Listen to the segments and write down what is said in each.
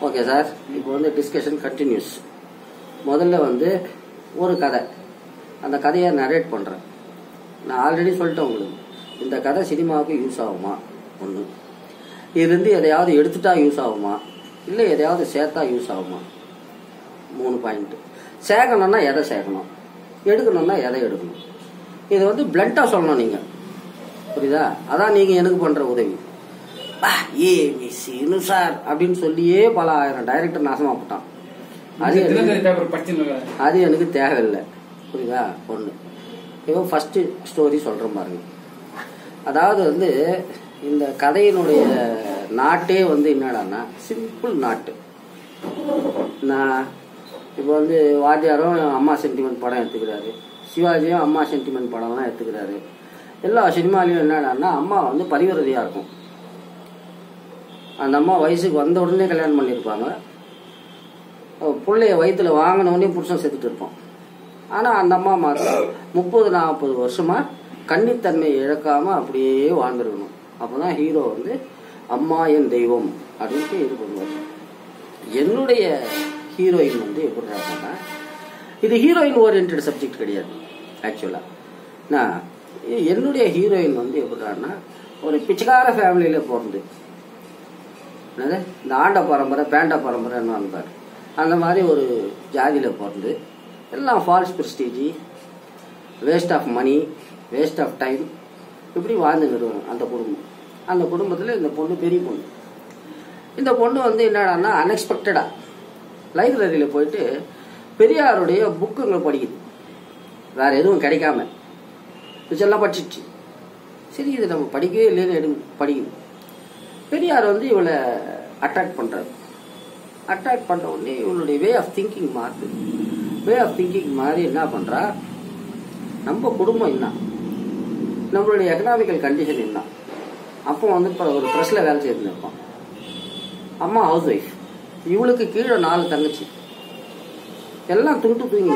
Okay sir இப்போ வந்து discussion continuous முதல்ல வந்து ஒரு கதை அந்த கதையை நரேட் பண்ணுறேன் நான் ஆல்ரெடி சொல்லிட்டேன் உங்களுக்கு இந்த கதை சினிமாவுக்கு யூஸ் ஆகுமா ஒன்று இதுலேருந்து எதையாவது எடுத்துட்டா யூஸ் ஆகுமா இல்லை எதையாவது சேர்த்தா யூஸ் ஆகுமா மூணு பாயிண்ட் சேர்க்கணும்னா எதை சேர்க்கணும் எடுக்கணும்னா எதை எடுக்கணும் இது வந்து பிளண்ட்டாக சொல்லணும் நீங்கள் புரியுதா அதான் நீங்கள் எனக்கு பண்ணுற உதவி பா ஏ மிஸ் இனு சார் அப்படின்னு சொல்லியே பல ஆயிரம் டைரக்டர் நாசமாக போட்டான் அது எனக்கு- தினசரி பேப்பர் படிச்சுன்னு அது எனக்கு தேவையில்லை புரியுதா ஒன்று இப்போ ஃபஸ்ட்டு ஸ்டோரி சொல்கிறேன் பாருங்க அதாவது வந்து இந்த கதையினுடைய நாட்டே வந்து என்னடான்னா சிம்பிள் நாட்டு நான் இப்போ வந்து வாத்தியாரும் அம்மா சென்டிமெண்ட் படம் எடுத்துக்கிறாரு சிவாஜியும் அம்மா சென்டிமெண்ட் படம்லாம் எடுத்துக்கிறாரு எல்லா சினிமாலையும் என்னடான்னா அம்மா வந்து பரிவரதியாக இருக்கும் அந்த அம்மா வயசுக்கு வந்த உடனே கல்யாணம் பண்ணியிருப்பாங்க பிள்ளைய வயிற்றுல வாங்கின உடனே புருஷன் செத்துட்டு இருப்பான் ஆனால் அந்த அம்மா மாத்திரம் முப்பது நாற்பது வருஷமா கன்னித்தன்மையை இழக்காம அப்படியே வாழ்ந்துருக்கணும் அப்போதான் ஹீரோ வந்து அம்மா என் தெய்வம் அப்படின்ட்டு இது பண்ணுவார் என்னுடைய ஹீரோயின் வந்து எப்படி இருக்காங்கன்னா இது ஹீரோயின் ஓரியன்ட் சப்ஜெக்ட் கிடையாது ஆக்சுவலாக நான் என்னுடைய ஹீரோயின் வந்து எப்படின்னா ஒரு பிச்சைக்கார ஃபேமிலியில் பிறந்து என்னது இந்த ஆண்ட பரம்பரை பேண்ட பரம்பரைன்னு வந்தார் அந்த மாதிரி ஒரு ஜாதியில் பிறந்து எல்லாம் false prestige waste of money waste of time இப்படி வாழ்ந்துக்கிடுவோம் அந்த குடும்பம் அந்த குடும்பத்தில் இந்த பொண்ணு பெரிய பொண்ணு இந்த பொண்ணு வந்து என்னடான்னா அன்எக்ஸ்பெக்டடாக லைப்ரரியில் போயிட்டு பெரியாருடைய புக்குங்களை படிக்குது வேற எதுவும் கிடைக்காம மிச்சம்லாம் படிச்சிடுச்சு சரி இது நம்ம படிக்கவே இல்லைன்னு எடு படிக்குது பெரியார் வந்து இவளை அட்ராக்ட் பண்றாரு அட்ராக்ட் பண்ற உடனே இவளுடைய வே ஆஃப் திங்கிங் மாறுது வே ஆஃப் திங்கிங் மாறி என்ன பண்றா நம்ம குடும்பம் என்ன நம்மளுடைய எக்கனாமிக்கல் கண்டிஷன் என்ன அப்போ வந்து இப்போ ஒரு ப்ரெஸ்ல வேலை செய்திருந்திருப்பான் அம்மா ஹவுஸ் ஒய்ஃப் இவளுக்கு கீழே நாலு தங்கச்சி எல்லாம் துண்டு தூங்கி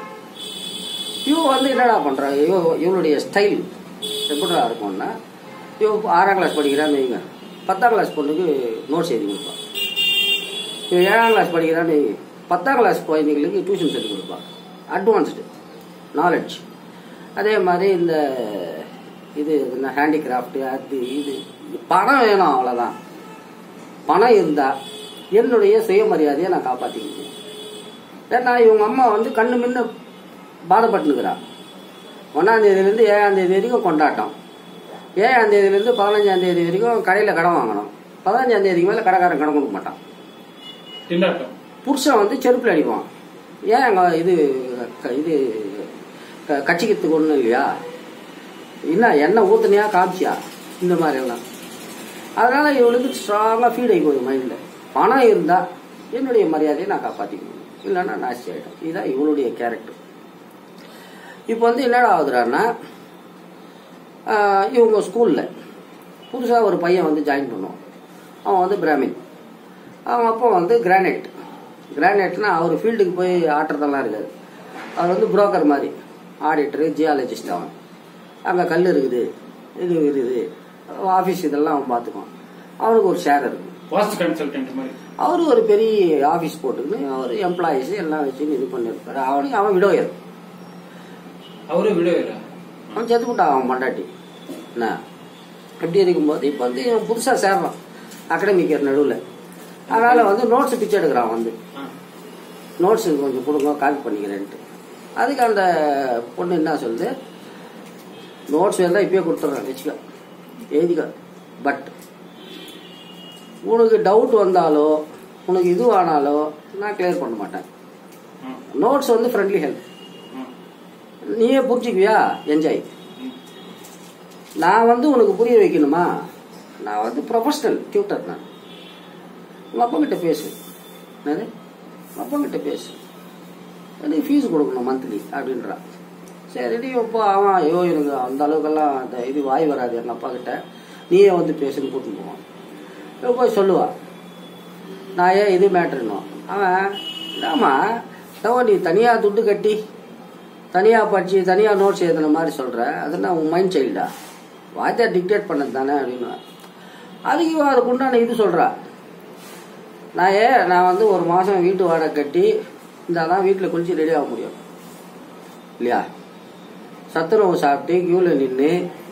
இவ வந்து என்னடா பண்றா இவ இவளுடைய ஸ்டைல் எப்படிடா இருக்கும்னா இவ ஆறாம் கிளாஸ் படிக்கிறான்னு வைங்க பத்தாம் கிளாஸ் பொண்ணுக்கு நோட்ஸ் எழுதி கொடுப்பா இவ ஏழாம் கிளாஸ் படிக்கிறான்னு வைங்க, பத்தாம் கிளாஸ் குழந்தைங்களுக்கு டியூஷன் சொல்லி கொடுப்பா அட்வான்ஸ்டு நாலெட்ஜ் அதே மாதிரி இந்த இது என்ன ஹேண்டிகிராஃப்ட் அது இது பணம் வேணும் அவ்வளோதான் பணம் இருந்தா என்னுடைய சுயமரியாதையை நான் காப்பாற்றிக்கிட்டேன் ஏன்னா இவங்க அம்மா வந்து கண்ணு முன்ன பாதப்பட்டுனுக்குறா ஒன்றாம் தேதியிலேருந்து ஏழாம் தேதி வரைக்கும் கொண்டாட்டம் ஏழாம் தேதியிலேருந்து பதினஞ்சாம் தேதி வரைக்கும் கடையில் கடன் வாங்கணும் பதினஞ்சாம் தேதிக்கு மேலே கடைக்காரன் கடன் கொடுக்க மாட்டான் திண்டாட்டம் புருஷன் வந்து செருப்பில் அடிப்பான் ஏன் அங்க இது க- இது க- கட்சிக்கிறதுக்கு ஒன்றும் இல்லையா என்ன எண்ணெய் ஊத்துனியா காமிச்சியா இந்த மாதிரி எல்லாம் அதனால இவளுக்கு ஸ்ட்ராங்காக ஃபீட் ஆகி போகுது மைண்டில் பணம் இருந்தா என்னுடைய மரியாதையை நான் காப்பாற்றிக்கணும் இல்லைன்னா நாஸ்தி ஆகிடும் இதுதான் இவளுடைய கேரக்டர் இப்போ வந்து என்னடா ஆகுதுறான்னா ஆஹ், இவங்க ஸ்கூலில் புதுசாக ஒரு பையன் வந்து ஜாயின் பண்ணுவான் அவன் வந்து பிராமின் அவன் அப்பா வந்து கிரானைட் கிரானைட்னா அவர் ஃபீல்டுக்கு போய் ஆட்டுறதெல்லாம் இருக்காது அவர் வந்து புரோக்கர் மாதிரி ஆடிட்டரு ஜியாலஜிஸ்ட் அவன் அங்கே கல் இருக்குது இது இருக்குது ஆஃபீஸ் இதெல்லாம் அவன் பார்த்துக்குவான் அவனுக்கு ஒரு ஷேர் இருக்கு வாஸ்ட் கன்சல்டன்ட் மாதிரி அவரு ஒரு பெரிய ஆஃபீஸ் போட்டுக்கின்னு அவர் எம்ப்ளாயிஸ் எல்லாம் வச்சு இது பண்ணியிருப்பாரு அவனுக்கு அவன் விடோயர் அவரும் விடவே அவன் செத்து விட்டான் அவன் பொண்டாட்டி என்ன இப்படி இருக்கும்போது இப்போ வந்து இவன் புதுசாக சேர்றான் அகடமிக்கர் நடுவில் அதனால வந்து நோட்ஸ் பிச்சை எடுக்கிறான் வந்து நோட்ஸ் கொஞ்சம் கொடுங்க காப்பி பண்ணிக்கிறேன்ட்டு அதுக்கு அந்த பொண்ணு என்ன சொல்லுது நோட்ஸ் வேணா இப்பயே கொடுத்துட்றேன் வச்சுக்க எழுதிக்க பட் உனக்கு டவுட் வந்தாலோ உனக்கு இது ஆனாலோ நான் கிளியர் பண்ண மாட்டேன் நோட்ஸ் வந்து ஃப்ரெண்ட்லி ஹெல்ப் நீயே புரிஞ்சுக்குவியா என்ஜாய் நான் வந்து உனக்கு புரிய வைக்கணுமா நான் வந்து ப்ரொஃபஷனல் டியூட்டர் நான் உங்கள் அப்பா கிட்ட பேசு என்னது உங்கள் அப்பா கிட்ட பேசு எனக்கு ஃபீஸ் கொடுக்கணும் மந்த்லி அப்படின்றான் சரி இப்போ அவன் ஐயோ எனக்கு அந்த அளவுக்கெல்லாம் அந்த இது வாய் வராது எங்கள் அப்பா கிட்ட நீயே வந்து பேசுன்னு கூட்டின்னு போவான் இவ போய் சொல்லுவா நான் ஏன் இது மேட்ருன்னும் அவன் இதாம்மா ஏவோ நீ தனியாக துட்டு கட்டி தனியாக படித்து தனியாக நோட்ஸ் எழுதுன மாதிரி சொல்கிற அதுனா உன் மைண்ட் சைல்டா வாத்தியார் டிக்டேட் பண்ணது தானே அப்படின்னு அதுக்கு இவன் அதுக்கு உண்டான இது சொல்கிறா நான் ஏ நான் வந்து ஒரு மாதம் வீட்டு வாடகை கட்டி இந்த தான் வீட்டில் குளிச்சு ரெடி ஆக முடியும் இல்லையா சத்துணவு சாப்பிட்டு க்யூவில் நின்று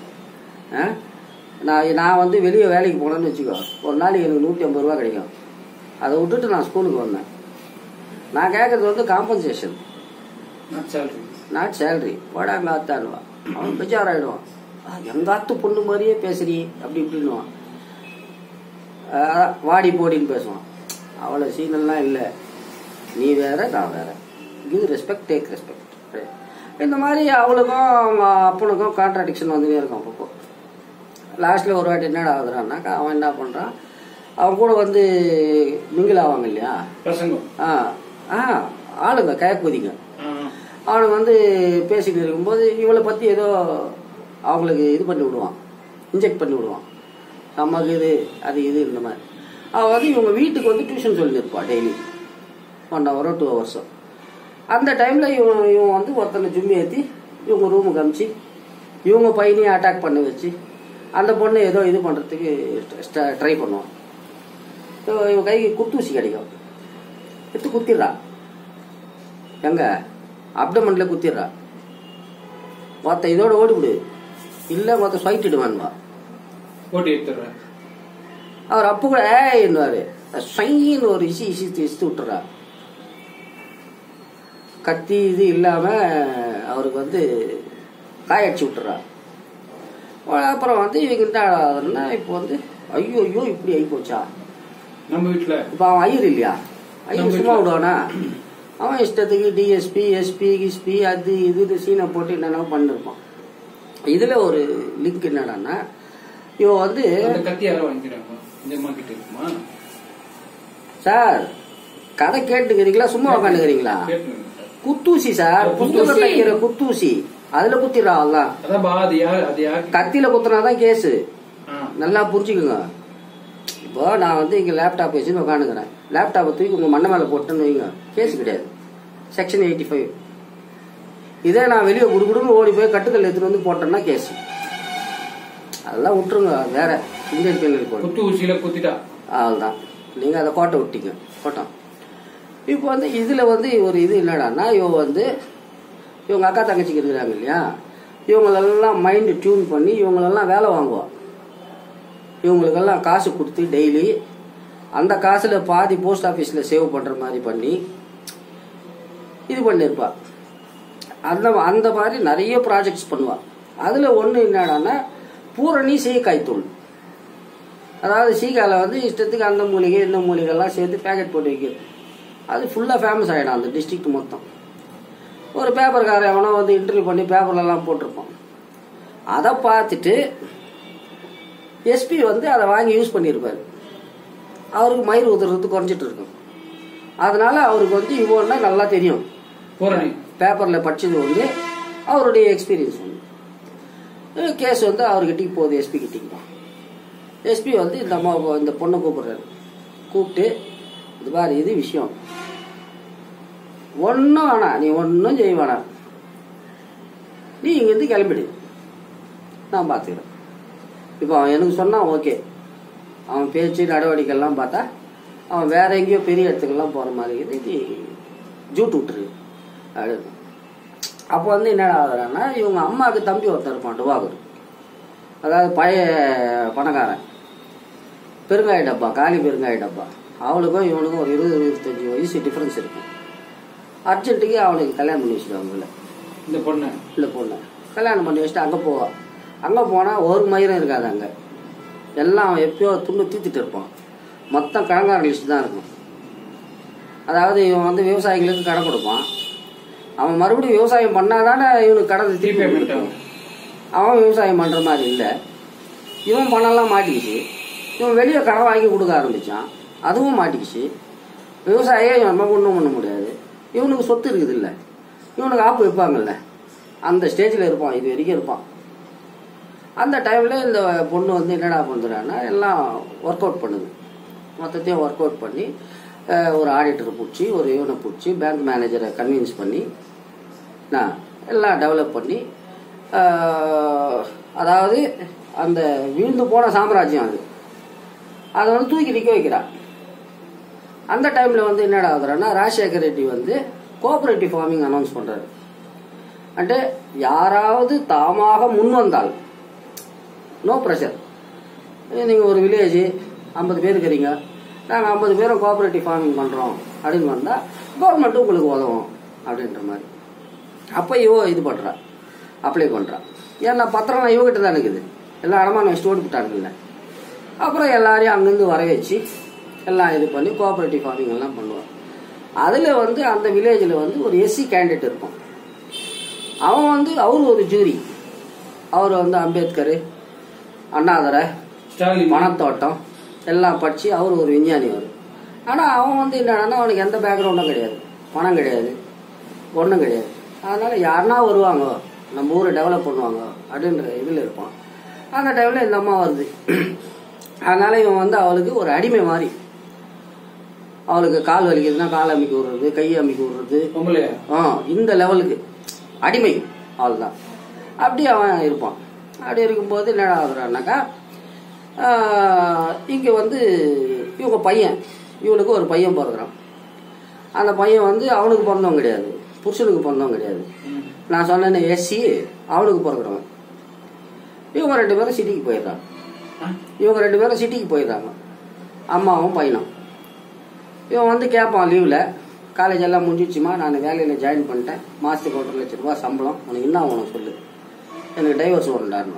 நான் நான் வந்து வெளியே வேலைக்கு போனேன்னு வச்சுக்கோ ஒரு நாளைக்கு எனக்கு நூற்றி ஐம்பது ரூபா கிடைக்கும் அதை விட்டுட்டு நான் ஸ்கூலுக்கு வந்தேன் நான் கேட்குறது வந்து compensation not salary not salary போடாங்க ஆத்தான்னுவான் அவன் பெஜாராயிடுவான் எங்காத்து பொண்ணு மாதிரியே பேசுறீ அப்படி இப்படின்னுவான் அஹ் வாடி போடின்னு பேசுவான் அவ்வளோ சீனெல்லாம் இல்லை நீ வேற நான் வேற கிவ் ரெஸ்பெக்ட் டேக் ரெஸ்பெக்ட் இந்த மாதிரி அவளுக்கும் அவங்க அப்பனுக்கும் கான்ட்ராடிக்ஷன் வந்துட்டே இருக்கும் அப்பப்போ லாஸ்ட்டில் ஒரு வாட்டி என்னடா ஆகுதுறான்னாக்கா அவன் என்ன பண்ணுறான் அவன் கூட வந்து மிங்கில் ஆவாங்க இல்லையா பிரசங்கம் ஆ ஆ ஆளுங்க கயக்குதிங்க ஆ, அவனுக்கு வந்து பேசிட்டு இருக்கும்போது இவளை பற்றி ஏதோ அவங்களுக்கு இது பண்ணி விடுவான் இன்ஜெக்ட் பண்ணி விடுவான் நமக்கு இது அது இது இந்த மாதிரி அவள் வந்து இவங்க வீட்டுக்கு வந்து டியூஷன் சொல்லியிருப்பா டெய்லி ஒன் ஹவரோ டூ ஹவர்ஸோ அந்த டைமில் இவன் இவன் வந்து ஒருத்தனை ஜும்மி ஏற்றி இவங்க ரூமுக்கு அமிச்சு இவங்க பையனையும் அட்டாக் பண்ண வச்சு அந்த பொண்ணை ஏதோ இது பண்ணுறதுக்கு ட்ரை பண்ணுவான் ஸோ இவன் கைக்கு குத்தூசி கிடைக்கும் எடுத்து குத்திடுறா எங்க அப்டமன்ல குத்திடுறா மொத்த இதோட ஓடிவிடு இல்லை மொத்த ஸ்வைட்டிடுவான்வா போட்டு எடுத்துடுறேன் அவர் அப்போ கூட ஏன்னுவாரு ஸ்வைன்னு ஒரு இசி இசி இசித்து விட்டுறா கத்தி இது இல்லாம அவருக்கு வந்து காயடிச்சு விட்டுறா அப்புறம் வந்து இவங்க என்ன ஆகுதுன்னா இப்போ வந்து ஐயோ ஐயோ இப்படி ஆகி போச்சா நம்ம வீட்டுல இப்போ அவன் ஐயர் இல்லையா ஐயர் நம்ம சும்மா வீட்ல. விடுவானா அவன் இஷ்டத்துக்கு டிஎஸ்பி எஸ்பி கிஸ்பி அது இது சீனை போட்டு என்னென்ன பண்ணிருப்பான் இதுல ஒரு லிங்க் என்னடான்னா இவன் வந்து அந்த கத்தி யாரோ வாங்கிக்கிறாங்க இந்த அம்மா கிட்ட இருக்குமா சார் கதை கேட்டுக்கிறீங்களா சும்மா உட்காந்துக்கிறீங்களா கேட்டுருங்க சார் குத்தூசி சார் குத்தூசி. புத்தகம் தைக்கிற குத்தூசி அதுல குத்திடுறா அதான் அதான் பா அது யார் அது யார் கத்தியில குத்துனாதான் கேஸு ஆ, நல்லா புரிஞ்சுக்குங்க இப்போ நான் வந்து இங்கே லேப்டாப் வச்சுன்னு உட்காந்துக்கிறேன் லேப்டாப்பை தூக்கி உங்கள் மண்ணை மேலே போட்டேன்னு வைங்க கேஸ் கிடையாது செக்ஷன் எயிட்டி ஃபைவ் இதே நான் வெளியே குடுகுடுன்னு ஓடி போய் கட்டுக்கல் எடுத்துட்டு வந்து போட்டேன்னா கேஸ் அதெல்லாம் விட்டுருங்க அது வேற இந்தியன் பீனல் கோட் குத்து ஊசியில குத்திட்டா அவ்வளோதான் நீங்கள் அதை கோட்டை விட்டீங்க கோட்டம் இப்போ வந்து இதில் வந்து ஒரு இது என்னடான்னா இவங்க வந்து இவங்க அக்கா தங்கச்சிக்கு இருக்கிறாங்க இல்லையா இவங்களெல்லாம் மைண்டு டியூன் பண்ணி இவங்களெல்லாம் வேலை வாங்குவா இவங்களுக்கெல்லாம் காசு கொடுத்து டெய்லி அந்த காசில் பாதி போஸ்ட் ஆஃபீஸில் சேவ் பண்ணுற மாதிரி பண்ணி இது பண்ணியிருப்பா அந்த அந்த மாதிரி நிறைய ப்ராஜெக்ட்ஸ் பண்ணுவா அதில் ஒன்று என்னடான்னா பூரணி சீக்காய் தூள் அதாவது சீக்காயில் வந்து இஷ்டத்துக்கு அந்த மூலிகை இந்த மூலிகைலாம் சேர்த்து பேக்கெட் போட்டு வைக்கிறது அது ஃபுல்லாக ஃபேமஸ் ஆகிடும் அந்த டிஸ்ட்ரிக்ட் மொத்தம் ஒரு பேப்பர்காரன் எவனோ வந்து இன்டர்வியூ பண்ணி பேப்பர்லலாம் போட்டிருப்பான் அதை பார்த்துட்டு எஸ்பி வந்து அதை வாங்கி யூஸ் பண்ணியிருப்பாரு அவருக்கு மயிர் ஊத்துறது குறைஞ்சிட்டு இருக்கும் அதனால அவருக்கு வந்து இவ்வளோன்னா நல்லா தெரியும் பூரணி பேப்பரில் படிச்சது வந்து அவருடைய எக்ஸ்பீரியன்ஸ் வந்து கேஸ் வந்து அவர்கிட்டக்கு போகுது எஸ்பி கிட்டக்கு எஸ்பி வந்து இந்த அம்மா இந்த பொண்ணை கூப்பிடுறாரு கூப்பிட்டு இது பாரு இது விஷயம் ஒன்றும் வேணாம் நீ ஒன்றும் செய்ய வேணாம் நீ இங்கேருந்து கிளம்பிடு நான் பார்த்துக்கிறேன் இப்போ அவன் எனக்கு சொன்னான் ஓகே அவன் பேச்சு நடவடிக்கைலாம் பார்த்தா அவன் வேற எங்கேயோ பெரிய இடத்துக்கெல்லாம் போகிற மாதிரி இருக்குது நீ ஜூட்டு விட்டுரு அப்படின்னு அப்போ வந்து என்ன ஆகுறான்னா இவங்க அம்மாவுக்கு தம்பி ஒருத்தர் இருப்பான் டுவாகூர் அதாவது பழைய பணக்காரன் பெருங்காய டப்பா காலி பெருங்காய டப்பா அவளுக்கும் இவனுக்கும் ஒரு இருபது இருபத்தஞ்சி வயசு டிஃப்ரென்ஸ் இருக்கும் அர்ஜென்ட்டுக்கு அவனுக்கு கல்யாணம் பண்ணி வச்சுருவாங்கல்ல இந்த பொண்ணு இல்லை பொண்ணு கல்யாணம் பண்ணி வச்சுட்டு அங்கே போவா அங்கே போனால் ஒரு மயிரும் இருக்காது அங்கே எல்லாம் அவன் எப்பயோ துண்டு தீத்துட்டு இருப்பான் மொத்தம் கடங்கார லிஸ்ட் தான் இருக்கும் அதாவது இவன் வந்து விவசாயிகளுக்கு கடன் கொடுப்பான் அவன் மறுபடியும் விவசாயம் பண்ணாதானே இவனுக்கு கடன் திருப்பி ரீபேமெண்ட் கொடுப்பான். ஆகும் அவன் விவசாயம் பண்ணுற மாதிரி இல்லை இவன் பணம்லாம் மாட்டிக்கிச்சு இவன் வெளியே கடன் வாங்கி கொடுக்க ஆரம்பிச்சான் அதுவும் மாட்டிக்கிச்சு விவசாயியே இவன் ஒன்றும் பண்ண முடியாது இவனுக்கு சொத்து இருக்குது இல்லை இவனுக்கு ஆப்பு வைப்பாங்கல்ல அந்த ஸ்டேஜில் இருப்பான் இது வரைக்கும் இருப்பான் அந்த டைமில் இந்த பொண்ணு வந்து என்னடா பண்ணுறான்னா எல்லாம் ஒர்க் அவுட் பண்ணுது மொத்தத்தையும் ஒர்க் அவுட் பண்ணி அஹ், ஒரு ஆடிட்டரை பிடிச்சி ஒரு இவனை பிடிச்சி பேங்க் மேனேஜரை கன்வின்ஸ் பண்ணி நான் எல்லாம் டெவலப் பண்ணி ஆஹ், அதாவது அந்த வீழ்ந்து போன சாம்ராஜ்யம் அது அதை வந்து தூக்கி நிற்க வைக்கிறான் அந்த டைம்ல வந்து என்னடா ஆகுதுன்னா ராஜசேகர் ரெட்டி வந்து கோஆபரேட்டிவ் ஃபார்மிங் அனௌன்ஸ் பண்றாரு అంటే யாராவது தாமாக முன் வந்தால் நோ ப்ரெஷர் நீங்கள் ஒரு வில்லேஜ் ஐம்பது பேர் இருக்கிறீங்க நாங்கள் ஐம்பது பேரும் கோஆபரேட்டிவ் ஃபார்மிங் பண்ணுறோம் அப்படின்னு வந்தால் கவர்மெண்ட்டு உங்களுக்கு உதவும் அப்படின்ற மாதிரி அப்போ இவ இது பண்ணுறா அப்ளை பண்ணுறா ஏன்னா பத்திரம் இவகிட்ட தான் இருக்குது எல்லாம் அடமான வச்சுட்டு ஓடிவிட்டாங்கல்ல அப்புறம் எல்லாரையும் அங்கேருந்து வர வச்சு எல்லாம் இது பண்ணி கோஆபரேட்டிவ் ஃபார்மிங் எல்லாம் பண்ணுவான் அதில் வந்து அந்த வில்லேஜில் வந்து ஒரு எஸ்சி கேண்டிடேட் இருப்பான் அவன் வந்து அவர் ஒரு ஜூரி அவர் வந்து அம்பேத்கர் அண்ணாதுரை ஸ்டாலின் பணத்தோட்டம் எல்லாம் படித்து அவர் ஒரு விஞ்ஞானி அவர் ஆனால் அவன் வந்து என்னன்னா அவனுக்கு எந்த பேக்ரவுண்டும் கிடையாது பணம் கிடையாது ஒன்றும் கிடையாது அதனால் யாருன்னா வருவாங்க நம்ம ஊரை டெவலப் பண்ணுவாங்க அப்படின்ற இதில் இருப்பான் அந்த டைமில் இந்த அம்மா வருது அதனால் இவன் வந்து அவளுக்கு ஒரு அடிமை மாதிரி அவளுக்கு கால் வலிக்குதுன்னா கால் அமைக்க விடுறது கை அமைக்க விடுறது பொம்பளையா ஆ இந்த லெவலுக்கு அடிமை அவ்வளோதான் அப்படி அவன் இருப்பான் அப்படி இருக்கும்போது என்னடா ஆகுறான்னாக்கா இங்கே வந்து இவங்க பையன் இவனுக்கு ஒரு பையன் பிறகுறான் அந்த பையன் வந்து அவனுக்கு பிறந்தவன் கிடையாது புருஷனுக்கு பிறந்தவன் கிடையாது ம். நான் சொன்னேன்னு எஸ்சி அவனுக்கு பிறகுறவன் இவங்க ரெண்டு பேரும் சிட்டிக்கு போயிடுறாங்க ஆ? இவங்க ரெண்டு பேரும் சிட்டிக்கு போயிடுறாங்க அம்மாவும் பையனும் இவன் வந்து கேட்பான் லீவில் காலேஜ் எல்லாம் முடிஞ்சிச்சுமா நான் வேலையில் ஜாயின் பண்ணிட்டேன் மாதத்துக்கு ஒன்றரை லட்ச ரூபா சம்பளம் உனக்கு என்ன உனக்கு சொல்லு எனக்கு டைவர்ஸ் வேணுண்டாருன்னு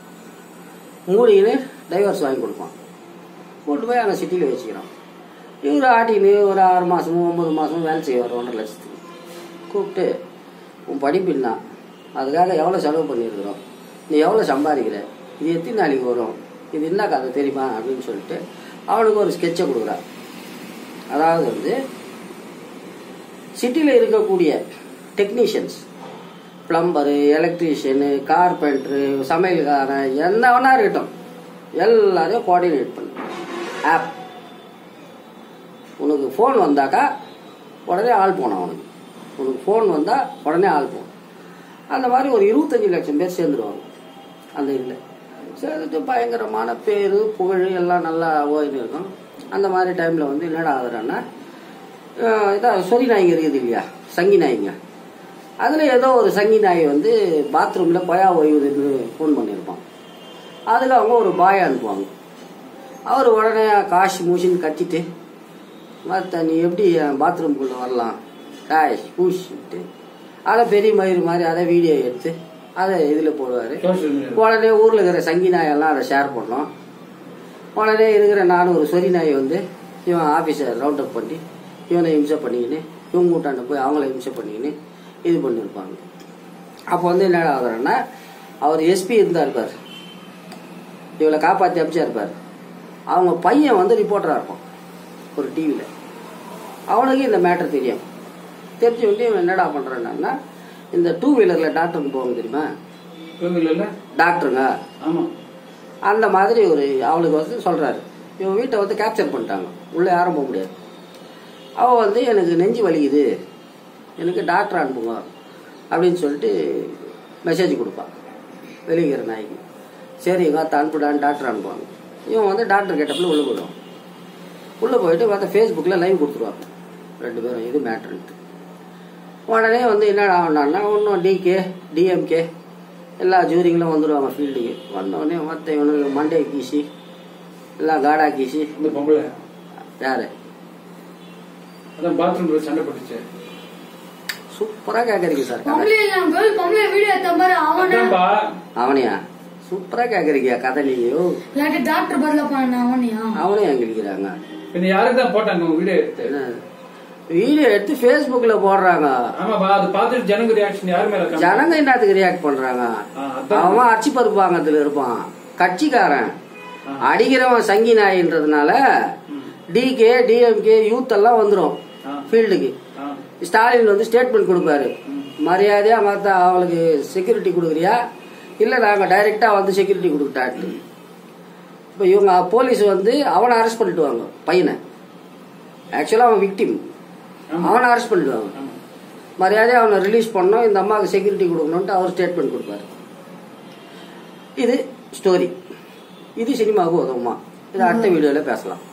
மூடின்னு டைவர்ஸ் வாங்கி கொடுப்பான் கூட்டு போய் அங்கே சிட்டியில் வச்சுக்கிறான் இவர் ஆட்டின்னு ஒரு ஆறு மாதமும் ஒன்பது மாதமும் வேலை செய்வார் ஒன்றரை லட்சத்துக்கு கூப்பிட்டு உன் படிப்பு என்ன அதுக்காக எவ்வளோ செலவு பண்ணியிருக்கிறோம் நீ எவ்வளோ சம்பாதிக்கிற இது எத்தனை நாளைக்கு வரும் இது என்ன கதை தெரியுமா அப்படின்னு சொல்லிட்டு அவனுக்கு ஒரு ஸ்கெட்சை கொடுக்குறா அதாவது வந்து சிட்டியில் இருக்கக்கூடிய டெக்னீஷியன்ஸ் பிளம்பரு எலக்ட்ரீஷியனு கார்பெண்டரு சமையல்காரன் என்ன வேணா இருக்கட்டும் எல்லாரையும் கோஆர்டினேட் பண்ணு ஆப் உனக்கு ஃபோன் வந்தாக்கா உடனே ஆள் போகணும் அவனுக்கு உனக்கு ஃபோன் வந்தால் உடனே ஆள் போகணும் அந்த மாதிரி ஒரு இருபத்தஞ்சி லட்சம் பேர் சேர்ந்துருவாங்க அந்த இதில் சேர்ந்துட்டு பயங்கரமான பேர் புகழ் எல்லாம் நல்லா ஓய்ந்து இருக்கும் அந்த மாதிரி டைமில் வந்து என்னடா ஆகுதுன்னா இதான் சொறி நாய்ங்க இருக்குது இல்லையா சங்கி நாய்ங்க அதில் ஏதோ ஒரு சங்கி நாய் வந்து பாத்ரூமில் பயா ஓய்வுதுன்னு ஃபோன் பண்ணியிருப்பான் அதுக்கு அவங்க ஒரு பாயை அனுப்புவாங்க அவர் உடனே காசு மூசின்னு கத்திட்டு மற்ற நீ எப்படி என் பாத்ரூம்குள்ளே வரலாம் காய் பூசிட்டு அதை பெரிய மயிறு மாதிரி அதை வீடியோ எடுத்து அதை இதில் போடுவார் சோசியல் மீடியா உடனே ஊரில் இருக்கிற சங்கி நாயெல்லாம் அதை ஷேர் பண்ணோம் உடனே இருக்கிற நானும் ஒரு சொறி நாய் வந்து இவன் ஆஃபீஸை ரவுண்ட் அப் பண்ணி இவனை இம்சை பண்ணிக்கின்னு இவங்க கூட்டாண்ட போய் அவங்கள இம்சை பண்ணிக்கின்னு இது பண்ணியிருப்பாங்க அப்போ வந்து என்ன ஆகுறேன்னா அவர் எஸ்பி இருந்தா இருப்பார் இவளை காப்பாற்றி அமிச்சா இருப்பார் அவங்க பையன் வந்து ரிப்போர்ட்டராக இருப்பான் ஒரு டிவியில் அவனுக்கு இந்த மேட்டர் தெரியும் தெரிஞ்சு வந்து இவன் என்னடா பண்ணுறான்னா இந்த டூ வீலரில் டாக்டருக்கு போவாங்க தெரியுமா இவங்க இல்ல டாக்டருங்க ஆமா அந்த மாதிரி ஒரு அவளுக்கு வந்து சொல்றாரு இவன் வீட்டை வந்து கேப்சர் பண்ணிட்டாங்க உள்ளே யாரும் போக முடியாது அவள் வந்து எனக்கு நெஞ்சு வலிக்குது எனக்கு டாக்டர் அனுப்புங்க அப்படின்னு சொல்லிட்டு மெசேஜ் கொடுப்பான் வெளியிற நாய்க்கு சரி இவங்க அத்தை அனுப்புடான்னு டாக்டர் அனுப்புவாங்க இவன் வந்து டாக்டர் கேட்டப்பில் உள்ளே போயிடுவான் உள்ளே போயிட்டு வந்து ஃபேஸ்புக்கில் லைவ் கொடுத்துருவாங்க ரெண்டு பேரும் இது மேட்ருன்ட்டு உடனே வந்து என்ன ஆகணும்னா ஒன்றும் டிகே டிஎம்கே எல்லா ஜூரிங்களும் வந்துடுவாங்க ஃபீல்டுக்கு வந்தோடனே மற்ற இவனுக்கு மண்டே கீசி எல்லாம் காடா கீசி இந்த பொம்பளை யாரு அதான் பாத்ரூம்ல சண்டை போட்டுச்சு சூப்பராக கேட்குறீங்க சார் கதை பொம்பளை எல்லாம் கேர்ள் பொம்பளை வீடியோ எடுத்த பாரு அவன அதான்பா அவனையா சூப்பராக கேட்குறீங்க கதை நீயோ இல்லாட்டி டாக்டர் பதில பண்ண அவனையா அவனையும் அங்கே இருக்கிறாங்க பின்ன யாருக்கு தான் போட்டாங்க உங்க வீடியோ எடுத்து என்ன வீடியோ எடுத்து ஃபேஸ்புக்கில் போடுறாங்க ஆமாப்பா அது பார்த்துட்டு ஜனங்க ரியாக்ஷன் யார் மேல காமிச்சாங்க? ஜனங்க என்னத்துக்கு ரியாக்ட் பண்றாங்க ஆ, அதான். அவன் அச்சு பருப்பாங்கத்துல இருப்பான் கட்சிக்காரன் ஆ. அடிக்கிறவன் சங்கி நாயின்றதுனால டிகே டிஎம்கே யூத் எல்லாம் வந்துடும் ஆ. ஃபீல்டுக்கு ஆ. ஸ்டாலின் வந்து ஸ்டேட்மெண்ட் கொடுப்பாரு மரியாதையா மற்ற அவளுக்கு செக்யூரிட்டி கொடுக்குறியா இல்ல நாங்க டைரக்டா வந்து செக்யூரிட்டி கொடுக்கிட்டாட்டு இப்போ இவங்க போலீஸ் வந்து அவனை அரெஸ்ட் பண்ணிட்டுவாங்க பையனை ஆக்சுவலா அவன் விக்டிம் ஆமா. அவனை அரெஸ்ட் பண்ணிடுவாங்க ஆமா. மரியாதையா அவனை ரிலீஸ் பண்ணோம் இந்த அம்மாவுக்கு செக்யூரிட்டி கொடுக்கணும்ட்டு அவர் ஸ்டேட்மெண்ட் கொடுப்பாரு இது ஸ்டோரி இது சினிமாவுக்கு உதவுமா இது அடுத்த வீடியோல பேசலாம்